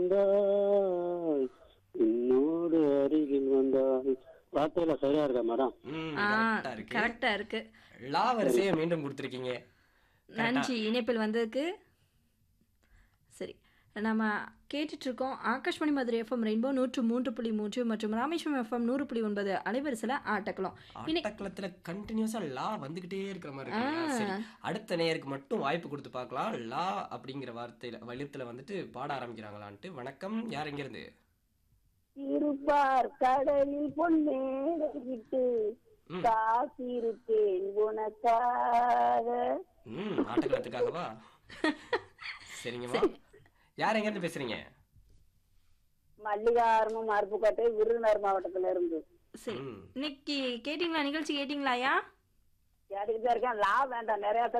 வந்தாய் என்னோடு அருகில் வந்தாய் வார்த்தையில சரியா இருக்கா மேடம் ம் ஆ கரெக்டா இருக்கு கரெக்டா இருக்கு லா வரிசையை மீண்டும் கொடுத்துருக்கீங்க நன்றி இணைப்பில் வந்ததுக்கு சரி நம்ம கேட்டுட்டு இருக்கோம் ஆகாஷ்வாணி மதுரை எஃப்எம் ரெயின்போ நூற்று மூன்று புள்ளி மூன்று மற்றும் ராமேஸ்வரம் எஃப்எம் நூறு புள்ளி ஒன்பது அலைவரிசையில் ஆட்டக்கலாம் இனி ஆட்டக்களத்துல கண்டினியூஸா லா வந்துகிட்டே இருக்கிற மாதிரி இருக்கு சரி அடுத்த நேயருக்கு மட்டும் வாய்ப்பு கொடுத்து பார்க்கலாம் லா அப்படிங்கிற வார்த்தையில வலித்துல வந்துட்டு பாட ஆரம்பிக்கிறாங்களான்ட்டு வணக்கம் யார் எங்க இருந்து இருப்பார் கடலில் பொன்னேறிட்டு ம். காசிருப்பேன் உனக்காக ம் ஆட்டக்களத்துக்காகவா சரிங்கம்மா யார் எங்க இருந்து பேசுறீங்க மல்லிகார்மம் அருப்புக்கோட்டை விருதுநகர் மாவட்டத்துல இருந்து சரி ம் இன்னைக்கு கேட்டிங்களா நிகழ்ச்சி கேட்டிங்களாயா கேட்டுக்கிட்டு தான் இருக்கேன் லா வேண்டாம் நிறைய